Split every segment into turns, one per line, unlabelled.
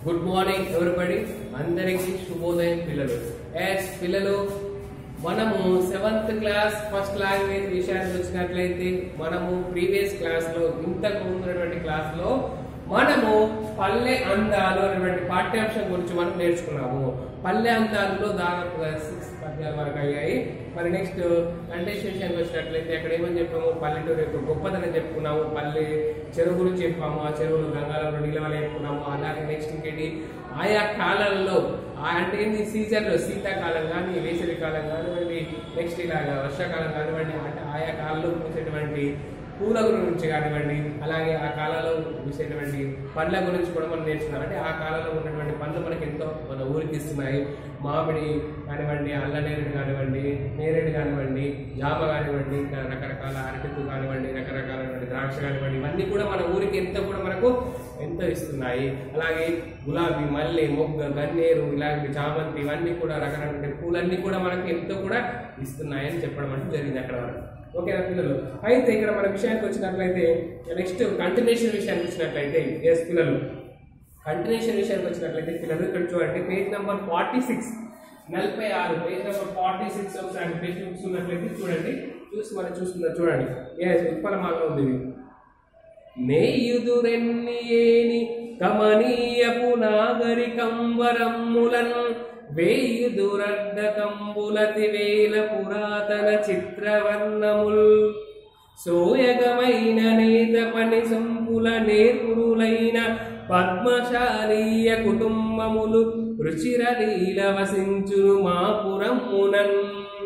Good morning everybody అందరికీ శుభోదయం పిల్లలు ఎస్ పిల్లలు మనము సెవెంత్ క్లాస్ ఫస్ట్ లాంగ్వేజ్ విషయానికి వచ్చినట్లయితే మనము ప్రీవియస్ క్లాస్ లో ఇంతకు ముందున్నటువంటి క్లాస్ లో మనము పల్లె అందాలు అనేటువంటి పాఠ్యాంశం గురించి మనం నేర్చుకున్నాము పల్లె అందాలలో దాదాపుగా సిక్స్ పద్యాల వరకు అయ్యాయి మరి నెక్స్ట్ కంటెస్ట్ విషయానికి వచ్చినట్లయితే అక్కడ ఏమని చెప్పాము పల్లెటూరు యొక్క గొప్పదనం చెప్పుకున్నాము పల్లె చెరువు గురించి చెప్పాము ఆ చెరువులు గంగాలలో నిలవలు చెప్పుకున్నాము అలాగే నెక్స్ట్ ఇంకేంటి ఆయా కాలాలలో ఆ అంటే ఏంటి సీజన్లో శీతాకాలం కానీ వేసవి కాలం కానివ్వండి నెక్స్ట్ ఇలాగా వర్షాకాలం కానివ్వండి అంటే ఆయా కాలంలో పూసేటువంటి పూల గురించి కానివ్వండి అలాగే ఆ కాలంలో పూసేటువంటి పండ్ల గురించి కూడా మనం నేర్చుకున్నాం అంటే ఆ కాలంలో ఉన్నటువంటి పండ్లు మనకి ఎంతో మన ఊరికి ఇస్తున్నాయి మామిడి కానివ్వండి అల్ల నేరేడు కానివ్వండి నేరేడు కానివ్వండి జామ కానివ్వండి ఇంకా రకరకాల అరటితు కానివ్వండి రకరకాలైనటువంటి ద్రాక్ష కానివ్వండి ఇవన్నీ కూడా మన ఊరికి ఎంతో కూడా మనకు ఎంతో ఇస్తున్నాయి అలాగే గులాబీ మల్లె మొగ్గ గన్నేరు ఇలాంటి చామంతి ఇవన్నీ కూడా రకరకాల పూలన్నీ కూడా మనకు ఎంతో కూడా ఇస్తున్నాయి అని చెప్పడం అంటే జరిగింది అక్కడ వరకు ఓకేనా పిల్లలు అయితే ఇక్కడ మన విషయానికి వచ్చినట్లయితే నెక్స్ట్ కంటిన్యూషన్ విషయానికి వచ్చినట్లయితే ఎస్ పిల్లలు కంటిన్యూషన్ విషయానికి వచ్చినట్లయితే పిల్లలు ఇక్కడ చూడండి పేజ్ నెంబర్ ఫార్టీ సిక్స్ నలభై ఆరు పేజ్ నెంబర్ ఫార్టీ సిక్స్ ఒకసారి పేజ్ చూసుకున్నట్లయితే చూడండి చూసి మనం చూసుకుందాం చూడండి ఎస్ ఉత్పలమాల్లో ఉంది ఇది నేయుదురెన్ని ఏని కమనీయపు నాగరికంబరమ్ములన్ వేయుదురడ్డ కంబులతి వేల పురాతన చిత్రవర్ణముల్ సోయగమైన నేత పని సొంపుల నేర్పురులైన పద్మశాలీయ కుటుంబములు రుచిరలీల వసించును మాపురమ్మునన్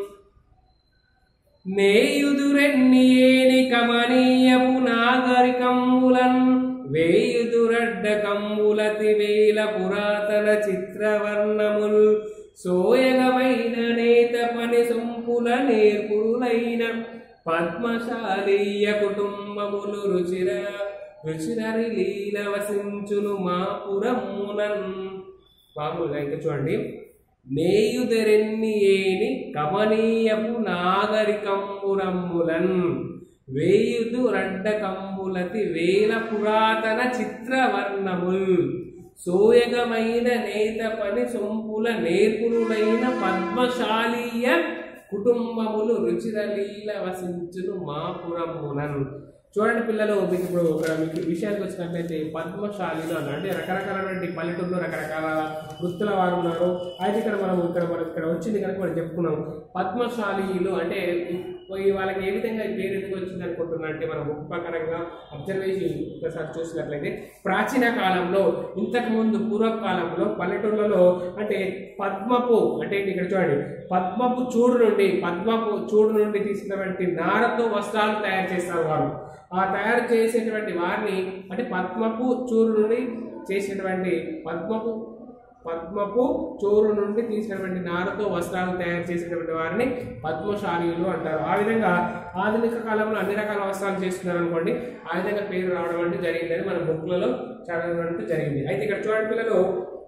నేయుదురెన్ని ఏని కమనీయపు నాగరికంబులన్ వేయుదురడ్డ కంబులతి వేల పురాతన చిత్రవర్ణముల్ సోయగమైన నేత పని సొంపుల నేర్పురులైన పద్మశాలీయ కుటుంబములు రుచిర రుచిరరి లీల వసించును మాపురమునన్ మామూలుగా ఇంకా చూడండి నేయుదరెన్ని ఏని కమనీయపు నాగరికంబురమ్ములన్ వేయుదు రడ్డ కంబులతి వేల పురాతన చిత్రవర్ణముల్ సోయగమైన నేత పని సొంపుల నేర్పురులైన పద్మశాలీయ కుటుంబములు రుచిరలీల వసించును మాపురమునన్ చూడండి పిల్లలు మీకు ఇప్పుడు ఇక్కడ మీకు విషయానికి వచ్చినట్లయితే పద్మశాలిలు అన్నారు అంటే రకరకాలైనటువంటి పల్లెటూరులో రకరకాల వృత్తుల వారు ఉన్నారు అయితే ఇక్కడ మనం ఇక్కడ మనం ఇక్కడ వచ్చింది కనుక మనం చెప్పుకున్నాం పద్మశాలీలు అంటే ఈ వాళ్ళకి ఏ విధంగా ఈ పేరు ఎందుకు వచ్చింది అనుకుంటున్నా అంటే మనం ఉపకరంగా అబ్జర్వేషన్ ఒకసారి చూసినట్లయితే ప్రాచీన కాలంలో ఇంతకు ముందు పూర్వకాలంలో పల్లెటూర్లలో అంటే పద్మపు అంటే ఇక్కడ చూడండి పద్మపు చూడు నుండి పద్మపు చూడు నుండి తీసినటువంటి నారతో వస్త్రాలు తయారు చేస్తారు వారు ఆ తయారు చేసేటువంటి వారిని అంటే పద్మపు చూరు నుండి చేసినటువంటి పద్మపు పద్మపు చూరు నుండి తీసినటువంటి నారతో వస్త్రాలు తయారు చేసినటువంటి వారిని పద్మశాలీలు అంటారు ఆ విధంగా ఆధునిక కాలంలో అన్ని రకాల వస్త్రాలు చేస్తున్నారు అనుకోండి ఆ విధంగా పేరు రావడం అంటే జరిగిందని మన బుక్లలో చదవడం అంటే జరిగింది అయితే ఇక్కడ చూడండి పిల్లలు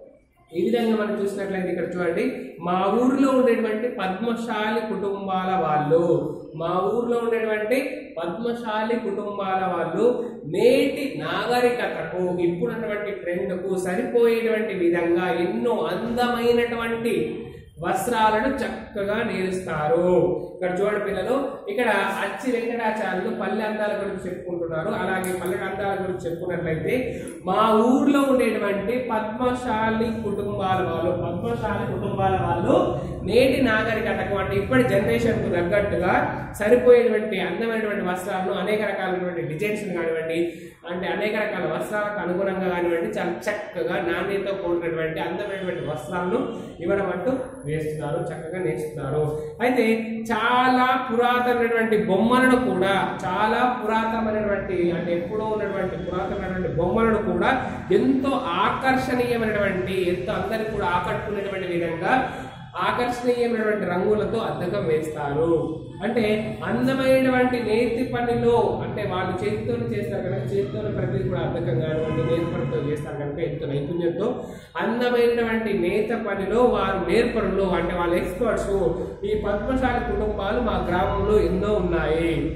ఈ విధంగా మనం చూసినట్లయితే ఇక్కడ చూడండి మా ఊరిలో ఉండేటువంటి పద్మశాలి కుటుంబాల వాళ్ళు మా ఊర్లో ఉండేటువంటి పద్మశాలి కుటుంబాల వాళ్ళు నేటి నాగరికతకు ఇప్పుడున్నటువంటి ట్రెండ్కు సరిపోయేటువంటి విధంగా ఎన్నో అందమైనటువంటి వస్త్రాలను చక్కగా నేరుస్తారు ఇక్కడ చూడండి పిల్లలు ఇక్కడ అచ్చి వెంకటాచార్యులు పల్లె అందాల గురించి చెప్పుకుంటున్నారు అలాగే పల్లె అందాల గురించి చెప్పుకున్నట్లయితే మా ఊర్లో ఉండేటువంటి పద్మశాలి కుటుంబాల వాళ్ళు పద్మశాలి కుటుంబాల వాళ్ళు నేటి నాగరికతకు అంటే ఇప్పటి జనరేషన్కు తగ్గట్టుగా సరిపోయేటువంటి అందమైనటువంటి వస్త్రాలను అనేక రకాలైనటువంటి డిజైన్స్ కానివ్వండి అంటే అనేక రకాల వస్త్రాలకు అనుగుణంగా కానివ్వండి చాలా చక్కగా నాణ్యతతో కూడినటువంటి అందమైనటువంటి వస్త్రాలను ఇవ్వడం అంటూ వేస్తున్నారు చక్కగా నేర్చుతున్నారు అయితే చాలా పురాతనమైనటువంటి బొమ్మలను కూడా చాలా పురాతనమైనటువంటి అంటే ఎప్పుడో ఉన్నటువంటి పురాతనమైనటువంటి బొమ్మలను కూడా ఎంతో ఆకర్షణీయమైనటువంటి ఎంతో అందరికి కూడా ఆకట్టుకునేటువంటి విధంగా ఆకర్షణీయమైనటువంటి రంగులతో అద్దకం వేస్తారు అంటే అందమైనటువంటి నేతి పనిలో అంటే వాళ్ళు చేతితో చేస్తారు కనుక చేతితో ప్రతిదీ కూడా అద్దకం కానివ్వండి నేతి పనితో చేస్తారు కనుక ఎంతో నైపుణ్యంతో అందమైనటువంటి నేత పనిలో వారు నేర్పరులు అంటే వాళ్ళ ఎక్స్పర్ట్స్ ఈ పద్మశాలి కుటుంబాలు మా గ్రామంలో ఎన్నో ఉన్నాయి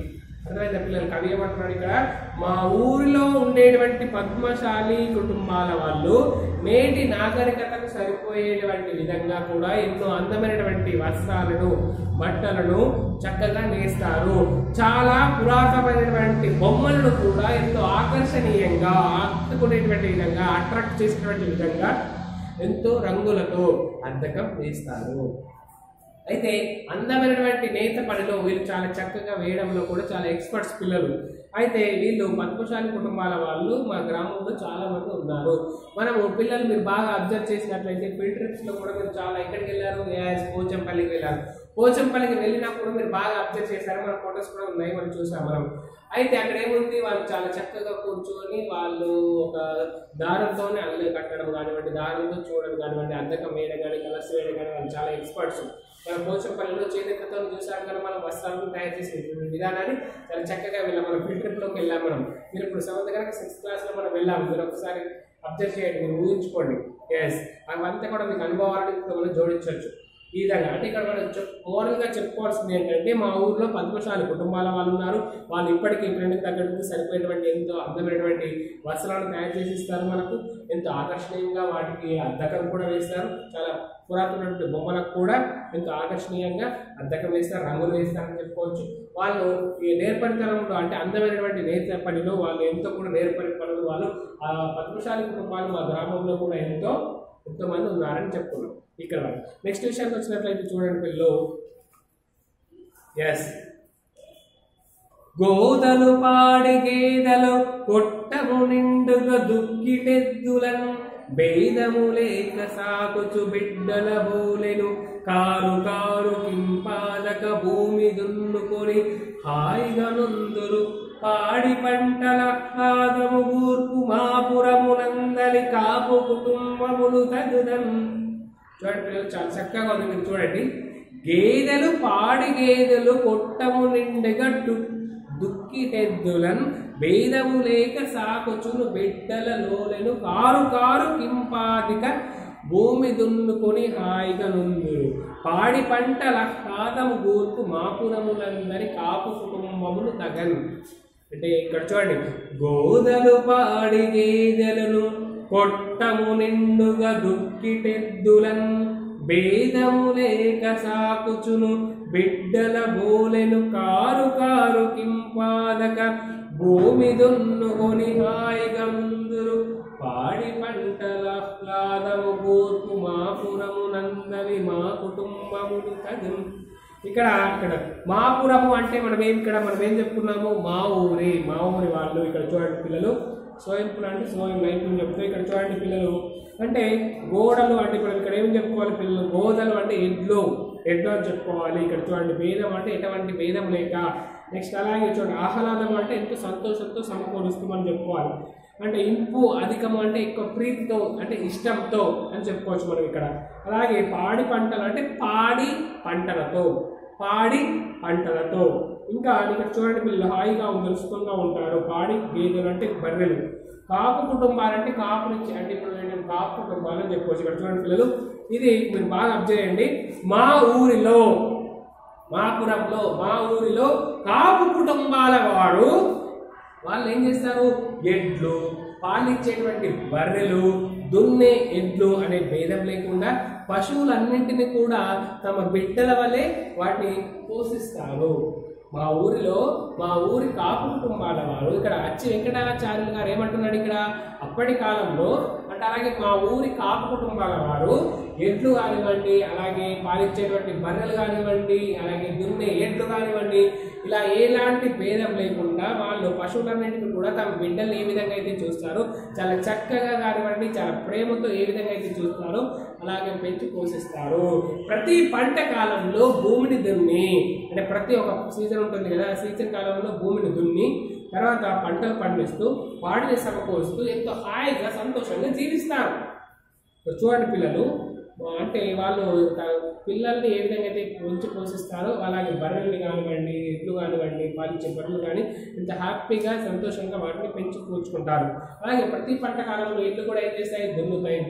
అర్థమైందా పిల్లలు కవి ఏమంటున్నాడు ఇక్కడ మా ఊరిలో ఉండేటువంటి పద్మశాలి కుటుంబాల వాళ్ళు నేటి నాగరికతకు సరిపోయేటువంటి విధంగా కూడా ఎన్నో అందమైనటువంటి వస్త్రాలను బట్టలను చక్కగా నేస్తారు చాలా పురాతనమైనటువంటి బొమ్మలను కూడా ఎంతో ఆకర్షణీయంగా ఆకట్టుకునేటువంటి విధంగా అట్రాక్ట్ చేసేటువంటి విధంగా ఎంతో రంగులతో అద్దకం వేస్తారు అయితే అందమైనటువంటి నేత పనిలో వీళ్ళు చాలా చక్కగా వేయడంలో కూడా చాలా ఎక్స్పర్ట్స్ పిల్లలు అయితే వీళ్ళు పద్మశాలి కుటుంబాల వాళ్ళు మా గ్రామంలో చాలా మంది ఉన్నారు మనము పిల్లలు మీరు బాగా అబ్జర్వ్ చేసినట్లయితే ఫీల్డ్ ట్రిప్స్ లో కూడా మీరు చాలా ఎక్కడికి వెళ్ళారు యాస్ పోచంపల్లికి వెళ్ళారు పోచంపల్లికి వెళ్ళినప్పుడు మీరు బాగా అబ్జర్వ్ చేశారు మన ఫొటోస్ కూడా ఉన్నాయి మనం చూసాం మనం అయితే అక్కడ ఏముంది వాళ్ళు చాలా చక్కగా కూర్చొని వాళ్ళు ఒక దారంతోనే అల్లు కట్టడం కానివ్వండి దారంతో చూడడం కానివ్వండి అద్దకం వేయడం కానీ కలర్స్ వేయడం కానీ వాళ్ళు చాలా ఎక్స్పర్ట్స్ మన పోచంపల్లిలో చేతితో చూసాం కానీ మనం వస్త్రాలను తయారు చేసే విధానాన్ని చాలా చక్కగా వెళ్ళాం మనం ఫీల్డ్ ట్రిప్లోకి వెళ్ళాం మనం మీరు ఇప్పుడు సెవెంత్ కనుక సిక్స్త్ క్లాస్లో మనం వెళ్ళాం మీరు ఒకసారి అబ్జర్వ్ చేయండి మీరు ఊహించుకోండి ఎస్ అవంతా కూడా మీకు అనుభవాలను ఇప్పుడు మనం జోడించవచ్చు ఈ విధంగా అంటే ఇక్కడ మనం చెప్ మోరల్గా చెప్పుకోవాల్సింది ఏంటంటే మా ఊర్లో పద్మశాలి కుటుంబాల వాళ్ళు ఉన్నారు వాళ్ళు ఇప్పటికీ ట్రెండ్కి తగ్గట్టుగా సరిపోయినటువంటి ఎంతో అందమైనటువంటి వస్త్రాలను తయారు చేసి ఇస్తారు మనకు ఎంతో ఆకర్షణీయంగా వాటికి అద్దకం కూడా వేస్తారు చాలా పురాతనటువంటి బొమ్మలకు కూడా ఎంతో ఆకర్షణీయంగా అద్దకం వేస్తారు రంగులు వేస్తారని చెప్పుకోవచ్చు వాళ్ళు ఈ నేర్పరితనంలో అంటే అందమైనటువంటి నేత పనిలో వాళ్ళు ఎంతో కూడా నేర్పరి పనులు వాళ్ళు ఆ పద్మశాలి కుటుంబాలు మా గ్రామంలో కూడా ఎంతో ఎంతో మంది ఉన్నారని చెప్పుకున్నాం ఇక్కడ నెక్స్ట్ విషయానికి వచ్చినట్లయితే చూడండి పిల్లలు ఎస్ గోదలు పాడి గేదలు కొట్టము నిండుగా దుక్కిటెద్దులను భేదము లేక సాకుచు బిడ్డల బోలెను కారు కారు కింపాలక భూమి దున్నుకొని హాయిగా నొందురు పాడి పంటల ఆదము గూర్పు మాపురమునందలి కాపు కుటుంబములు తగుదం చూడండి పిల్లలు చాలా చక్కగా ఉంది మీరు చూడండి గేదెలు పాడి గేదెలు కొట్టము నిండుగా డు దుక్కిటెద్దులన్ భేదము లేక సాకొచును బిడ్డల లోలెను కారు కారు కింపాదిక భూమి దున్నుకొని హాయిగా నుందురు పాడి పంటల కాదము గూర్పు మాపురములందరి కాపు కుటుంబములు తగను అంటే ఇక్కడ చూడండి గోదలు పాడి గేదెలను కొట్టము నిండుగా దుక్కిటెద్దులన్ భేదము లేక సాకుచును బిడ్డల బోలెను కారు కారు కింపాదక భూమి దున్నుకొని హాయిగా ముందురు పాడి పంటల ఆహ్లాదము గోర్పు మా పురము నందవి మా కుటుంబములు తగు ఇక్కడ ఇక్కడ మాపురము అంటే మనం ఏం ఇక్కడ మనం ఏం చెప్పుకున్నాము మా ఊరి మా ఊరి వాళ్ళు ఇక్కడ చూడండి పిల్లలు సోయింపులు అంటే సోయం నైపుణ్యం చెప్తూ ఇక్కడ చూడండి పిల్లలు అంటే గోడలు అంటే ఇప్పుడు ఇక్కడ ఏం చెప్పుకోవాలి పిల్లలు గోదలు అంటే ఎడ్లు ఎడ్లు అని చెప్పుకోవాలి ఇక్కడ చూడండి భేదం అంటే ఎటువంటి భేదం లేక నెక్స్ట్ అలాగే చూడండి ఆహ్లాదం అంటే ఎంతో సంతోషంతో సమకూరుస్తామని చెప్పుకోవాలి అంటే ఇంపు అధికము అంటే ఎక్కువ ప్రీతితో అంటే ఇష్టంతో అని చెప్పుకోవచ్చు మనం ఇక్కడ అలాగే పాడి పంటలు అంటే పాడి పంటలతో పాడి పంటలతో ఇంకా ఇక్కడ చూడండి వీళ్ళు హాయిగా ఉంది సుఖంగా ఉంటారు పాడి గేదెలు అంటే బర్రెలు కాపు కుటుంబాలు అంటే కాపునిచ్చి అంటే ఇప్పుడు ఏంటంటే కాపు కుటుంబాలు అని చెప్పుకోవచ్చు ఇక్కడ చూడండి పిల్లలు ఇది మీరు బాగా అబ్జర్వ్ చేయండి మా ఊరిలో మాపురంలో మా ఊరిలో కాపు కుటుంబాల వాడు వాళ్ళు ఏం చేస్తారు ఎడ్లు పాలిచ్చేటువంటి బర్రెలు దున్నే ఎడ్లు అనే భేదం లేకుండా పశువులన్నింటినీ కూడా తమ బిడ్డల వలె వాటిని పోషిస్తారు మా ఊరిలో మా ఊరి కాపు కుటుంబాల వారు ఇక్కడ అచ్చి వెంకటాచార్యులు గారు ఏమంటున్నాడు ఇక్కడ అప్పటి కాలంలో అంటే అలాగే మా ఊరి కాపు కుటుంబాల వారు ఎడ్లు కానివ్వండి అలాగే పాలిచ్చేటువంటి బర్రెలు కానివ్వండి అలాగే దున్నే ఎడ్లు కానివ్వండి ఇలా ఎలాంటి భేదం లేకుండా వాళ్ళు పశువులన్నింటినీ కూడా తమ బిడ్డలు ఏ విధంగా అయితే చూస్తారో చాలా చక్కగా కానివ్వండి చాలా ప్రేమతో ఏ విధంగా అయితే చూస్తారో అలాగే పెంచి పోషిస్తారు ప్రతి పంట కాలంలో భూమిని దున్ని అంటే ప్రతి ఒక్క సీజన్ ఉంటుంది కదా ఆ సీజన్ కాలంలో భూమిని దున్ని తర్వాత పంటలు పండిస్తూ వాటిని సమకూరుస్తూ ఎంతో హాయిగా సంతోషంగా జీవిస్తారు ఇప్పుడు చూడండి పిల్లలు ఆ, అంటే వాళ్ళు త- పిల్లల్ని ఏ విధంగా అయితే పెంచి పోషిస్తారో అలాగే బర్రెల్ని కానివ్వండి ఎడ్లు కానివ్వండి పాలించే బర్రెలు కానీ ఇంత హ్యాపీగా సంతోషంగా వాటిని పెంచి కూర్చుకుంటారు అలాగే ప్రతి పంట కాలంలో ఎడ్లు కూడా ఏం చేస్తాయి దున్నుతాయి దుక్కి దున్నుతాయి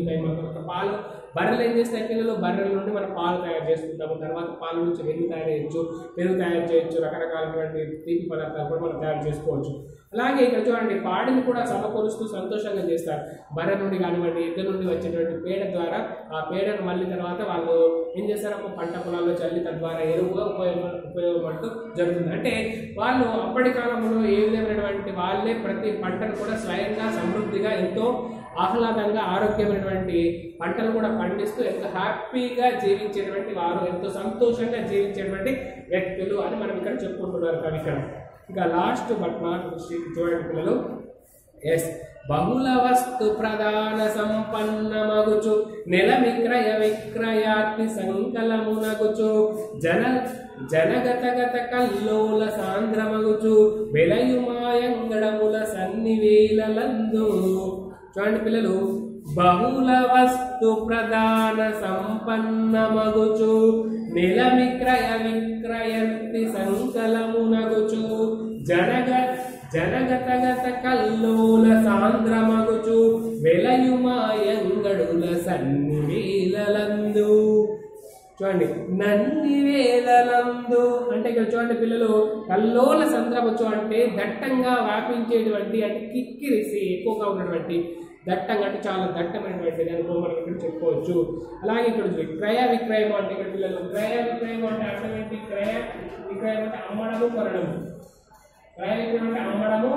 మిగులుతాయి మన తర్వాత పాలు బర్రెలు ఏం చేస్తాయి పిల్లలు బర్రెల నుండి మనం పాలు తయారు చేసుకుంటాము తర్వాత పాల నుంచి వెన్న తయారు చేయొచ్చు పెరుగు తయారు చేయొచ్చు రకరకాలైనటువంటి తీపి పదార్థాలు కూడా మనం తయారు చేసుకోవచ్చు అలాగే ఇక్కడ చూడండి పాడిని కూడా సమకూరుస్తూ సంతోషంగా చేస్తారు బర్రె నుండి కానివ్వండి ఎద్దు నుండి వచ్చేటువంటి పేడ ద్వారా ఆ పేడను మళ్ళీ తర్వాత వాళ్ళు ఏం చేస్తారు పంట పొలాల్లో చల్లి తద్వారా ఎరువుగా ఉపయోగ ఉపయోగపడుతూ జరుగుతుంది అంటే వాళ్ళు అప్పటి కాలంలో ఏ విధమైనటువంటి వాళ్ళే ప్రతి పంటను కూడా స్వయంగా సమృద్ధిగా ఎంతో ఆహ్లాదంగా ఆరోగ్యమైనటువంటి పంటలు కూడా పండిస్తూ ఎంతో హ్యాపీగా జీవించేటువంటి వారు ఎంతో సంతోషంగా జీవించేటువంటి వ్యక్తులు అని మనం ఇక్కడ చెప్పుకుంటున్నారు కవి ఇక్కడ ఇక లాస్ట్ బట్ నాట్ చూడండి పిల్లలు ఎస్ బహుళ వస్తు ప్రధాన సంపన్నమగుచు నెల విక్రయ విక్రయార్తి సంకలమునగుచు జన జనగతగత కల్లోల సాంద్రమగుచు వెలయుమాయంగడముల సన్నివేలందు చూడండి పిల్లలు బహుళ వస్తు ప్రధాన సంపన్నమగుచు నెల విక్రయ విక్రయంతి సంకలమునగుచు జనగ జనగతగత కల్లోల సాంద్రమగుచు వెలయుమాయంగడుల సన్నివేలందు చూడండి నంది వేలలందు అంటే ఇక్కడ చూడండి పిల్లలు కల్లోల సంద్రమచ్చు అంటే దట్టంగా వ్యాపించేటువంటి అంటే కిక్కిరిసి ఎక్కువగా ఉన్నటువంటి దట్టంగా అంటే చాలా దట్టమైనటువంటి దాని మనం ఇక్కడ చెప్పుకోవచ్చు అలాగే ఇక్కడ చూడండి క్రయ విక్రయం అంటే ఇక్కడ పిల్లలు క్రయ విక్రయం అంటే అర్థం ఏంటి క్రయ విక్రయం అంటే అమ్మడము కొనడము క్రయ విక్రయం అంటే అమ్మడము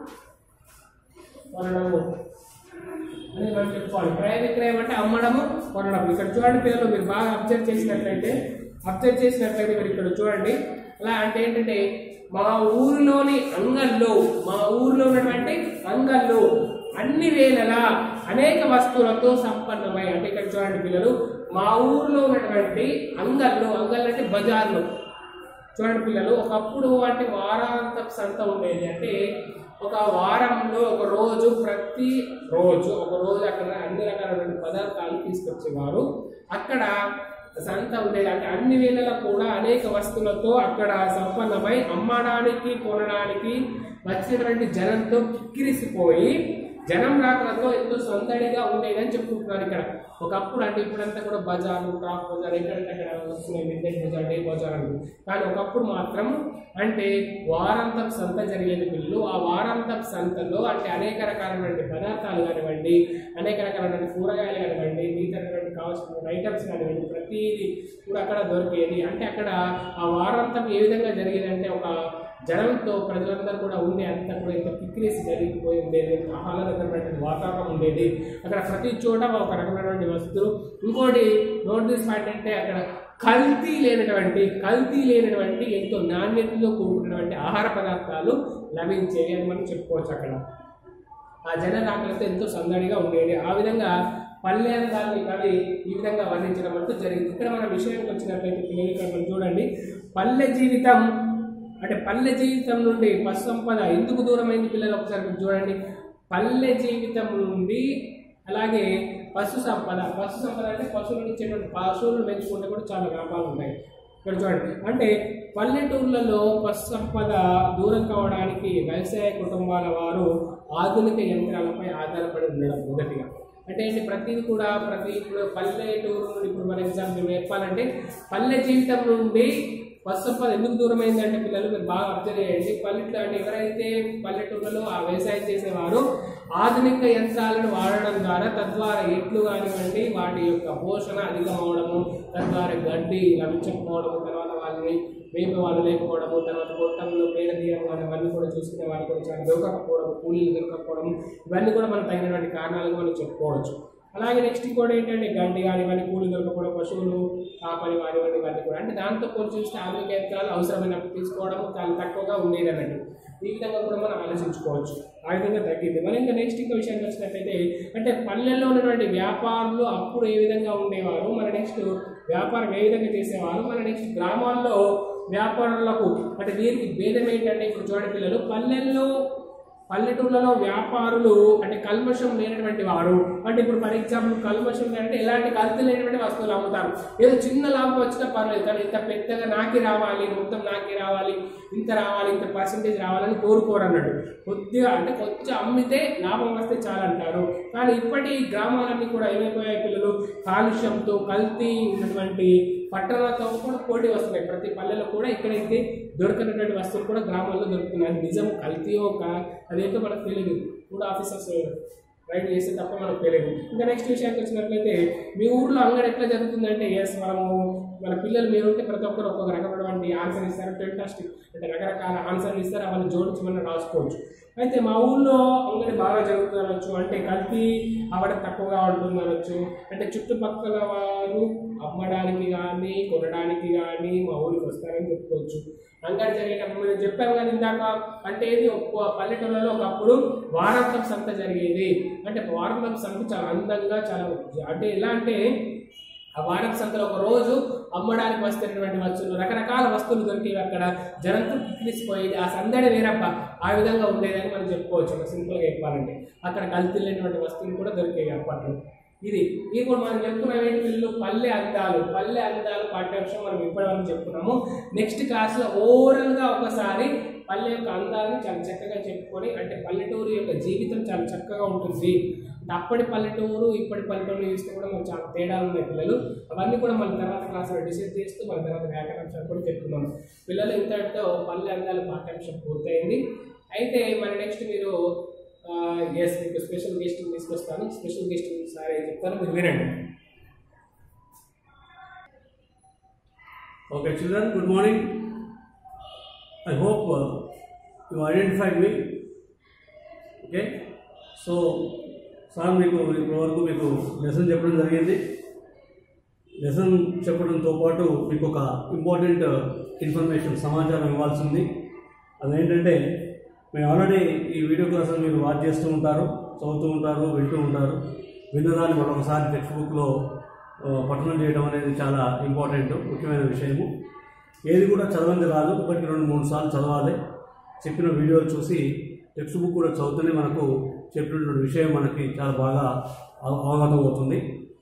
కొనడము అని మనం చెప్పుకోవాలి క్రయ విక్రయం అంటే అమ్మడము కొనడం ఇక్కడ చూడండి పిల్లలు మీరు బాగా అబ్జర్వ్ చేసినట్లయితే అబ్జర్వ్ చేసినట్లయితే మీరు ఇక్కడ చూడండి అలా అంటే ఏంటంటే మా ఊరిలోని అంగల్లో మా ఊరిలో ఉన్నటువంటి అంగల్లో అన్ని వేళలా అనేక వస్తువులతో సంపన్నమై అంటే ఇక్కడ చూడండి పిల్లలు మా ఊరిలో ఉన్నటువంటి అంగల్లో అంగళ్ళు అంటే బజార్లు చూడండి పిల్లలు ఒకప్పుడు అంటే వారాంత సంత ఉండేది అంటే ఒక వారంలో ఒక రోజు ప్రతి రోజు ఒక రోజు అక్కడ అన్ని రకాలైన పదార్థాలు తీసుకొచ్చేవారు అక్కడ సంత ఉండేది అంటే అన్ని వేళలా కూడా అనేక వస్తువులతో అక్కడ సంపన్నమై అమ్మడానికి కొనడానికి వచ్చినటువంటి జనంతో కిక్కిరిసిపోయి జనం రాకలతో ఎంతో సందడిగా ఉండేదని చెప్పుకుంటున్నారు ఇక్కడ ఒకప్పుడు అంటే ఇప్పుడంతా కూడా బజార్లు క్రాఫ్ బజార్ ఎక్కడంటే అక్కడ వస్తున్నాయి వింటేజ్ బజార్ డే బజార్ అని కానీ ఒకప్పుడు మాత్రం అంటే వారాంతపు సంత జరిగేది పిల్లలు ఆ వారాంతపు సంతలో అంటే అనేక రకాలైనటువంటి పదార్థాలు కానివ్వండి అనేక రకాలైన కూరగాయలు కానివ్వండి మిగతా రకమైన కావాల్సిన ఐటమ్స్ కానివ్వండి ప్రతిదీ కూడా అక్కడ దొరికేది అంటే అక్కడ ఆ వారాంతం ఏ విధంగా జరిగేది అంటే ఒక జనంతో ప్రజలందరూ కూడా ఉండే అంతా కూడా ఇంత కిక్కిరేసి జరిగిపోయి ఉండేది ఎంత ఆహ్లాదకరమైనటువంటి వాతావరణం ఉండేది అక్కడ ప్రతి చోట ఒక రకమైనటువంటి వస్తువులు ఇంకోటి నోట్ దిస్ పాయింట్ అంటే అక్కడ కల్తీ లేనటువంటి కల్తీ లేనటువంటి ఎంతో నాణ్యతతో కూడుకున్నటువంటి ఆహార పదార్థాలు లభించేవి అని మనం చెప్పుకోవచ్చు అక్కడ ఆ జన రాకలతో ఎంతో సందడిగా ఉండేది ఆ విధంగా పల్లె అందాన్ని కవి ఈ విధంగా వర్ణించడం అంటూ జరిగింది ఇక్కడ మన విషయానికి వచ్చినట్లయితే పిల్లలు ఇక్కడ మనం చూడండి పల్లె జీవితం అంటే పల్లె జీవితం నుండి పశు సంపద ఎందుకు దూరమైంది పిల్లలు ఒకసారి మీరు చూడండి పల్లె జీవితం నుండి అలాగే పశు సంపద పశు సంపద అంటే పశువులు ఇచ్చేటువంటి పశువులను పెంచుకుంటే కూడా చాలా లాభాలు ఉన్నాయి ఇక్కడ చూడండి అంటే పల్లెటూర్లలో పశు సంపద దూరం కావడానికి వ్యవసాయ కుటుంబాల వారు ఆధునిక యంత్రాలపై ఆధారపడి ఉండడం మొదటిగా అంటే ఏంటి ప్రతిది కూడా ప్రతి ఇప్పుడు పల్లెటూరు నుండి ఇప్పుడు ఫర్ ఎగ్జాంపుల్ చెప్పాలంటే పల్లె జీవితం నుండి పశు సంపద ఎందుకు దూరమైంది అంటే పిల్లలు మీరు బాగా అబ్జర్వ్ చేయండి పల్లెట్లో అంటే ఎవరైతే పల్లెటూళ్ళలో ఆ వ్యవసాయం చేసేవారు ఆధునిక యంత్రాలను వాడడం ద్వారా తద్వారా ఎట్లు కానివ్వండి వాటి యొక్క పోషణ అధికం అవడము తద్వారా గడ్డి లభించకపోవడము తర్వాత వాళ్ళని మేపే వాళ్ళు లేకపోవడము తర్వాత గొట్టంలో పేడ తీయడం కానీ అవన్నీ కూడా చూసుకునే వాళ్ళు కూడా చాలా దొరకకపోవడం కూలీలు దొరకకపోవడం ఇవన్నీ కూడా మనం తగినటువంటి కారణాలుగా మనం చెప్పుకోవచ్చు అలాగే నెక్స్ట్ కూడా ఏంటంటే గడ్డి కానీ ఇవన్నీ కూలి దొరకపోవడం పశువులు కాపలి కానివ్వండి ఇవన్నీ కూడా అంటే దాంతో పోల్చి చూస్తే ఆధునిక యంత్రాలు అవసరమైనప్పుడు తీసుకోవడం చాలా తక్కువగా ఉండేది అన్నట్టు ఈ విధంగా కూడా మనం ఆలోచించుకోవచ్చు ఆ విధంగా తగ్గింది మరి ఇంకా నెక్స్ట్ ఇంకా విషయానికి వచ్చినట్టయితే అంటే పల్లెల్లో ఉన్నటువంటి వ్యాపారులు అప్పుడు ఏ విధంగా ఉండేవారు మన నెక్స్ట్ వ్యాపారం ఏ విధంగా చేసేవారు మన నెక్స్ట్ గ్రామాల్లో వ్యాపారులకు అంటే వీరికి భేదం ఏంటంటే ఇప్పుడు చూడండి పిల్లలు పల్లెల్లో పల్లెటూళ్ళలో వ్యాపారులు అంటే కల్మషం లేనటువంటి వారు అంటే ఇప్పుడు ఫర్ ఎగ్జాంపుల్ కల్మషం అంటే ఎలాంటి కల్తీ లేనటువంటి వస్తువులు అమ్ముతారు ఏదో చిన్న లాభం వచ్చినా పర్లేదు కానీ ఇంత పెద్దగా నాకే రావాలి మొత్తం నాకే రావాలి ఇంత రావాలి ఇంత పర్సంటేజ్ రావాలని కోరుకోరు అన్నాడు కొద్దిగా అంటే కొంచెం అమ్మితే లాభం వస్తే చాలంటారు కానీ ఇప్పటి గ్రామాలన్నీ కూడా ఏమైపోయాయి పిల్లలు కాలుష్యంతో కల్తీ ఉన్నటువంటి పట్టణాలతో కూడా పోటీ వస్తున్నాయి ప్రతి పల్లెలో కూడా ఇక్కడైతే దొరకనటువంటి వస్తువులు కూడా గ్రామాల్లో దొరుకుతున్నాయి అది నిజం కల్తీయో కా అదేంటో మనకు తెలియదు ఫుడ్ ఆఫీసర్స్ రైడ్ చేస్తే తప్ప మనకు తెలియదు ఇంకా నెక్స్ట్ విషయానికి వచ్చినట్లయితే మీ ఊర్లో అంగడి ఎట్లా జరుగుతుందంటే ఎస్ మనము మన పిల్లలు మీరు ఉంటే ప్రతి ఒక్కరు ఒక్కొక్క రకమైనటువంటి ఆన్సర్ ఇస్తారు ఫెంటాస్టిక్ అంటే రకరకాల ఆన్సర్లు ఇస్తారు అవన్నీ జోడించి మనం రాసుకోవచ్చు అయితే మా ఊళ్ళో అంగడి బాగా జరుగుతుంది అనొచ్చు అంటే కల్తీ అవ్వడం తక్కువగా ఉంటుంది అనొచ్చు అంటే చుట్టుపక్కల వారు అమ్మడానికి కానీ కొనడానికి కానీ మా ఊరికి వస్తారని చెప్పుకోవచ్చు అంగడి జరిగేటప్పుడు మేము చెప్పాము కదా ఇందాక అంటే ఇది ఒక పల్లెటూళ్ళలో ఒకప్పుడు వారాంతం సంత జరిగేది అంటే వారాంతం సంత చాలా అందంగా చాలా అంటే ఎలా అంటే ఆ వారం సంతలో ఒక రోజు అమ్మడానికి వస్తున్నటువంటి వస్తువులు రకరకాల వస్తువులు దొరికేవి అక్కడ జనంతో కిక్కిరిసిపోయేది ఆ సందడి వేరప్ప ఆ విధంగా ఉండేదని మనం చెప్పుకోవచ్చు ఒక సింపుల్గా చెప్పాలంటే అక్కడ కల్తీ లేనటువంటి వస్తువులు కూడా దొరికేవి అప్పట్లో ఇది ఇప్పుడు మనం చెప్పుకున్న ఏంటి పిల్లలు పల్లె అందాలు పల్లె అందాలు పాఠ్యాంశం మనం ఇప్పటివరకు చెప్పుకున్నాము నెక్స్ట్ క్లాస్లో ఓవరాల్గా ఒకసారి పల్లె యొక్క అందాన్ని చాలా చక్కగా చెప్పుకొని అంటే పల్లెటూరు యొక్క జీవితం చాలా చక్కగా ఉంటుంది అంటే అప్పటి పల్లెటూరు ఇప్పటి పల్లెటూరు చూస్తే కూడా మనకు చాలా తేడాలు ఉన్నాయి పిల్లలు అవన్నీ కూడా మన తర్వాత క్లాస్లో డిసైడ్ చేస్తూ మన తర్వాత వ్యాకరణాంశాలు కూడా చెప్పుకున్నాం పిల్లలు ఇంతటితో పల్లె అందాల పాఠ్యాంశం పూర్తయింది అయితే మన నెక్స్ట్ మీరు ఎస్ మీకు స్పెషల్ గెస్ట్ తీసుకొస్తాను స్పెషల్ గెస్ట్ సార్ ఏం చెప్తారో మీరు వినండి
Okay, children, good morning. I hope uh, you identified me. Okay so sir మీకు ఇప్పటివరకు మీకు లెసన్ చెప్పడం జరిగింది లెసన్ చెప్పడంతో పాటు మీకు ఒక ఇంపార్టెంట్ ఇన్ఫర్మేషన్ సమాచారం ఇవ్వాల్సి ఉంది అదేంటంటే మేము ఆల్రెడీ ఈ వీడియో క్లాసులు మీరు వాచ్ చేస్తూ ఉంటారు చదువుతూ ఉంటారు వింటూ ఉంటారు విన్నదాన్ని మరొకసారి టెక్స్ట్ బుక్లో ఆ, పఠనం చేయడం అనేది చాలా ఇంపార్టెంట్ ముఖ్యమైన విషయము ఏది కూడా చదవంది రాదు ఒకటి రెండు మూడు సార్లు చదవాలి చెప్పిన వీడియోలు చూసి టెక్స్ట్ బుక్ కూడా చదువుతూనే మనకు చెప్పినటువంటి విషయం మనకి చాలా బాగా అవ- అవగతం అవుతుంది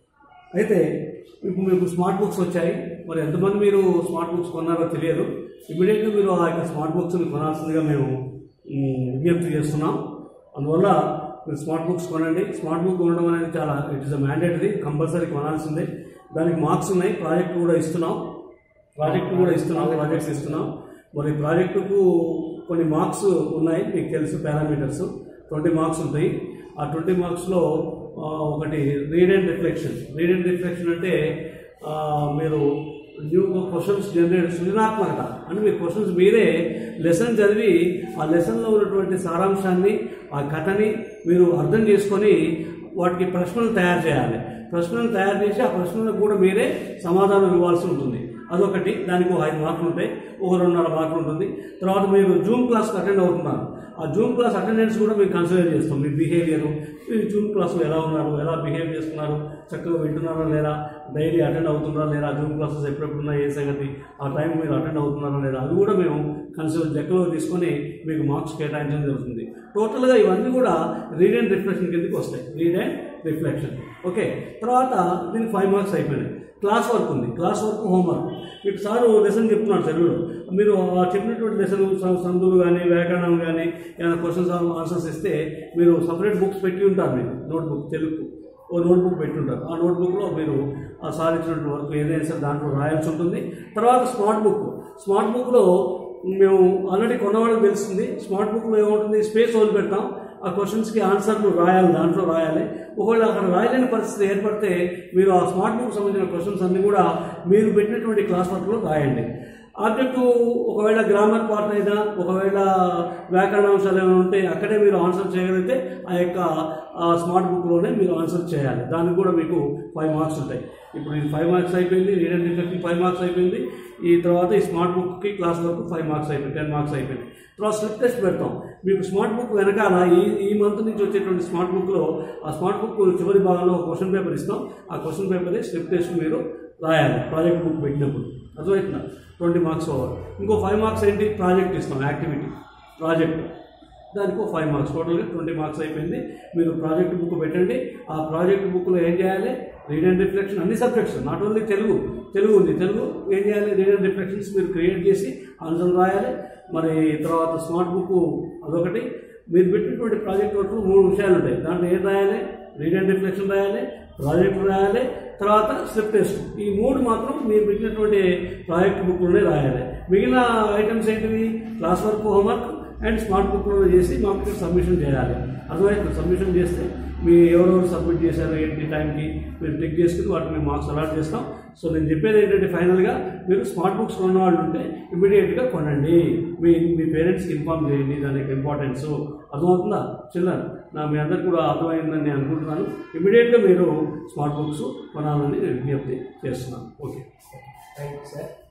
అయితే ఇప్పుడు మీకు స్మార్ట్ బుక్స్ వచ్చాయి మరి ఎంతమంది మీరు స్మార్ట్ బుక్స్ కొన్నారో తెలియదు ఇమీడియట్గా మీరు ఆ యొక్క స్మార్ట్ బుక్స్ని కొనాల్సిందిగా మేము మ్, విజ్ఞప్తి చేస్తున్నాం అందువల్ల మీరు స్మార్ట్ బుక్స్ కొనండి స్మార్ట్ బుక్ కొనడం అనేది చాలా it is a mandatory compulsory కొనాల్సిందే దానికి మార్క్స్ ఉన్నాయి ప్రాజెక్ట్ కూడా ఇస్తున్నాం ప్రాజెక్ట్ కూడా ఇస్తున్నాం ప్రాజెక్ట్స్ ఇస్తున్నాం మరి ప్రాజెక్టుకు కొన్ని మార్క్స్ ఉన్నాయి మీకు తెలుసు పారామీటర్స్ ట్వంటీ మార్క్స్ ఉంటాయి ఆ ట్వంటీ మార్క్స్లో ఒకటి read and reflection read and reflection అంటే ఆ, మీరు న్యూ క్వశ్చన్స్ జనరేట్ సృజనాత్మకత అంటే మీ క్వశ్చన్స్ మీరే లెసన్ చదివి ఆ లెసన్లో ఉన్నటువంటి సారాంశాన్ని ఆ కథని మీరు అర్థం చేసుకొని వాటికి ప్రశ్నలు తయారు చేయాలి ప్రశ్నలు తయారు చేసి ఆ ప్రశ్నలకు కూడా మీరే సమాధానం ఇవ్వాల్సి ఉంటుంది అదొకటి దానికి ఒక ఐదు మార్కులు ఉంటాయి ఒక రెండున్నర మార్కులు ఉంటుంది తర్వాత మీరు జూమ్ క్లాస్కి అటెండ్ అవుతున్నారు ఆ జూమ్ క్లాస్ అటెండెన్స్ కూడా మేము కన్సిడర్ చేస్తాం మీ బిహేవియర్ మీరు జూమ్ క్లాస్లో ఎలా ఉన్నారు ఎలా బిహేవ్ చేస్తున్నారు చక్కగా వింటున్నారా లేదా డైలీ అటెండ్ అవుతున్నారా లేదా జూమ్ క్లాసెస్ ఎప్పుడెప్పుడు ఉన్నాయి ఏ సంగతి ఆ టైం మీరు అటెండ్ అవుతున్నారా లేదా అది కూడా మేము కన్సిడర్ లెక్కలో తీసుకొని మీకు మార్క్స్ కేటాయించడం జరుగుతుంది టోటల్గా ఇవన్నీ కూడా రీడ్ అండ్ రిఫ్లెక్షన్ కిందకి వస్తాయి రీడ్ అండ్ రిఫ్లెక్షన్ ఓకే తర్వాత దీనికి ఫైవ్ మార్క్స్ అయిపోయినాయి క్లాస్ వర్క్ ఉంది క్లాస్ వర్క్ హోంవర్క్ మీకు సారు లెసన్ చెప్తున్నాడు తెలుగులో మీరు ఆ చెప్పినటువంటి లెసన్ సందులు కానీ వ్యాకరణం కానీ ఏమైనా క్వశ్చన్స్ ఆన్సర్స్ ఇస్తే మీరు సపరేట్ బుక్స్ పెట్టి ఉంటారు మీరు నోట్బుక్ తెలుగు ఓ నోట్బుక్ పెట్టుంటారు ఆ నోట్బుక్లో మీరు ఆ సార్ ఇచ్చినటువంటి వర్క్ ఏదైనా సరే దాంట్లో రాయాల్సి ఉంటుంది తర్వాత స్మార్ట్ బుక్ స్మార్ట్ బుక్లో మేము ఆల్రెడీ కొన్నవాళ్ళకి తెలుస్తుంది స్మార్ట్ బుక్లో ఏముంటుంది స్పేస్ వదిలిపెడతాం ఆ క్వశ్చన్స్కి ఆన్సర్లు రాయాలి దాంట్లో రాయాలి ఒకవేళ అక్కడ రాయలేని పరిస్థితి ఏర్పడితే మీరు ఆ స్మార్ట్ బుక్ సంబంధించిన క్వశ్చన్స్ అన్నీ కూడా మీరు పెట్టినటువంటి క్లాస్ వర్క్లో రాయండి ఆబ్జెక్టు ఒకవేళ గ్రామర్ పార్ట్ అయినా ఒకవేళ వ్యాకరణాంశాలు ఏమైనా ఉంటే అక్కడే మీరు ఆన్సర్ చేయగలిగితే ఆ యొక్క ఆ స్మార్ట్ బుక్లోనే మీరు ఆన్సర్ చేయాలి దానికి కూడా మీకు ఫైవ్ మార్క్స్ ఉంటాయి ఇప్పుడు ఇది ఫైవ్ మార్క్స్ అయిపోయింది రీడ్ అండ్ రిఫ్లెక్ట్కి ఫైవ్ మార్క్స్ అయిపోయింది ఈ తర్వాత ఈ స్మార్ట్ బుక్కి క్లాస్ వరకు ఫైవ్ మార్క్స్ అయిపోయింది టెన్ మార్క్స్ అయిపోయింది తర్వాత స్లిప్ టెస్ట్ పెడతాం మీకు స్మార్ట్ బుక్ వెనకాల ఈ ఈ మంత్ నుంచి వచ్చేటువంటి స్మార్ట్ బుక్లో ఆ స్మార్ట్ బుక్ చివరి భాగంలో ఒక క్వశ్చన్ పేపర్ ఇస్తాం ఆ క్వశ్చన్ పేపర్ స్లిప్ టెస్ట్ మీరు రాయాలి ప్రాజెక్ట్ బుక్ పెట్టినప్పుడు అర్థమవుతుందా ట్వంటీ మార్క్స్ ఓవర్ ఇంకో ఫైవ్ మార్క్స్ ఏంటి ప్రాజెక్ట్ ఇస్తాం యాక్టివిటీ ప్రాజెక్ట్ దానికి ఒక ఫైవ్ మార్క్స్ టోటల్గా ట్వంటీ మార్క్స్ అయిపోయింది మీరు ప్రాజెక్ట్ బుక్ పెట్టండి ఆ ప్రాజెక్ట్ బుక్లో ఏం చేయాలి రీడ్ అండ్ రిఫ్లెక్షన్ అన్ని subjects not only Telugu Telugu ఉంది తెలుగు ఏం చేయాలి రీడ్ అండ్ రిఫ్లెక్షన్స్ మీరు క్రియేట్ చేసి ఆన్సర్ రాయాలి మరి తర్వాత స్మార్ట్ బుక్ అదొకటి మీరు పెట్టినటువంటి ప్రాజెక్ట్ వర్క్లో మూడు విషయాలు ఉంటాయి దాంట్లో ఏం రాయాలి రీడ్ అండ్ రిఫ్లెక్షన్ రాయాలి ప్రాజెక్ట్ రాయాలి తర్వాత స్లిప్ టెస్ట్ ఈ మూడు మాత్రం మీరు పెట్టినటువంటి ప్రాజెక్ట్ బుక్లోనే రాయాలి మిగిలిన ఐటమ్స్ ఏంటివి class work homework and smart బుక్లో చేసి మాకు సబ్మిషన్ చేయాలి అర్థమైంది సబ్మిషన్ చేస్తే మీ ఎవరెవరు సబ్మిట్ చేశారు ఏంటి టైంకి మీరు చెక్ చేసుకుని వాటిని మార్క్స్ అలాట్ చేస్తాం సో నేను చెప్పేది ఏంటంటే ఫైనల్గా మీరు స్మార్ట్ బుక్స్ కొన్న వాళ్ళు ఉంటే ఇమీడియట్గా కొనండి మీ మీ పేరెంట్స్కి ఇన్ఫామ్ చేయండి దానికి ఇంపార్టెన్స్ అర్థమవుతుందా చిల్డ్రన్ నా మీ అందరికి కూడా అర్థమైందని నేను అనుకుంటున్నాను ఇమీడియట్గా మీరు స్మార్ట్ బుక్స్ కొనాలని నేను విజ్ఞప్తి చేస్తున్నాను ఓకే
థ్యాంక్ యూ సార్